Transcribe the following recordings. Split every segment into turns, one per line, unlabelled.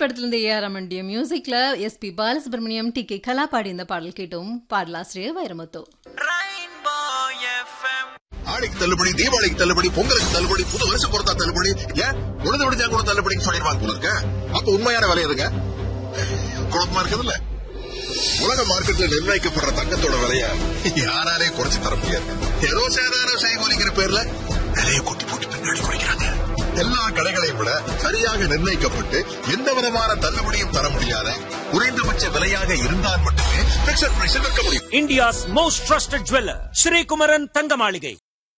திரைப்படத்திலிருந்து ஏ ஆர் ரமண்டிய மியூசிக்ல S P Balasubrahmanyam T K Kala பாடி இந்த பாடல் கேட்டோம் பாடலாசிரியர் வைரமுத்து
ஆடிக்கு தள்ளுபடி தீபாவளிக்கு தள்ளுபடி பொங்கலுக்கு தள்ளுபடி புது வருஷம் பொறுத்தா தள்ளுபடி ஏன் உழுது விடுஞ்சா கூட தள்ளுபடின்னு சொல்லிடுவாங்க போல இருக்க அப்ப உண்மையான விலை எதுங்க குழப்பமா இருக்குதுல்ல உலக மார்க்கெட்ல நிர்ணயிக்கப்படுற தங்கத்தோட விலைய யாராலே குறைச்சு தர முடியாது ஏதோ சேதாரம் செய்கூலிங்கிற பேர்ல விலையை கூட்டி போட்டு பின்னாடி குறைக்கிறாங்க எல்லா கடைகளையும் விட சரியாக நிர்ணயிக்கப்பட்டு எந்த விதமான தள்ளுபடியும் தர முடியாத குறைந்தபட்ச விலையாக இருந்தால் மட்டுமே பிக்சர் பிரைஸில் விற்க முடியும்
India's most trusted jeweler, Sri Kumaran Thangamaligai.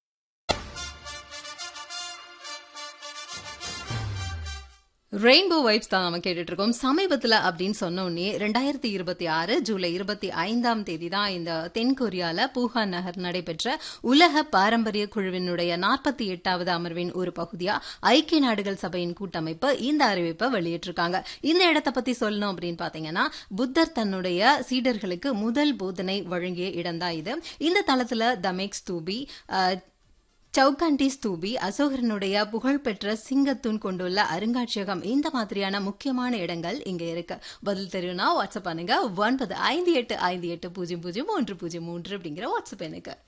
Rainbow vibes தான் நம்ம கேட்டுட்டு இருக்கோம் சமீபத்துல அப்படின்னு சொன்ன உடனே ரெண்டாயிரத்தி இருபத்தி ஆறு ஜூலை இருபத்தி ஐந்தாம் தேதி தான் இந்த தென்கொரியால பூஹான் நகர் நடைபெற்ற உலக பாரம்பரிய குழுவினுடைய நாற்பத்தி எட்டாவது அமர்வின் ஒரு பகுதியா ஐக்கிய நாடுகள் சபையின் கூட்டமைப்பு இந்த அறிவிப்பை வெளியிட்டிருக்காங்க இந்த இடத்தை பத்தி சொல்லணும் அப்படின்னு பாத்தீங்கன்னா புத்தர் தன்னுடைய சீடர்களுக்கு முதல் போதனை வழங்கிய இடம்தான் இது இந்த தளத்துல தமெக் ஸ்தூபி அஹ், சவுகாண்டி ஸ்தூபி அசோகரனுடைய புகழ்பெற்ற சிங்கத்தூண் கொண்டுள்ள அருங்காட்சியகம் இந்த மாதிரியான முக்கியமான இடங்கள் இங்க இருக்கு பதில் தெரியும்னா வாட்ஸ்அப் பண்ணுங்க ஒன்பது ஐந்து எட்டு ஐந்து எட்டு பூஜ்ஜியம் பூஜ்ஜியம் ஒன்று பூஜ்ஜியம் மூன்று அப்படிங்கிற வாட்ஸ்அப் எனக்கு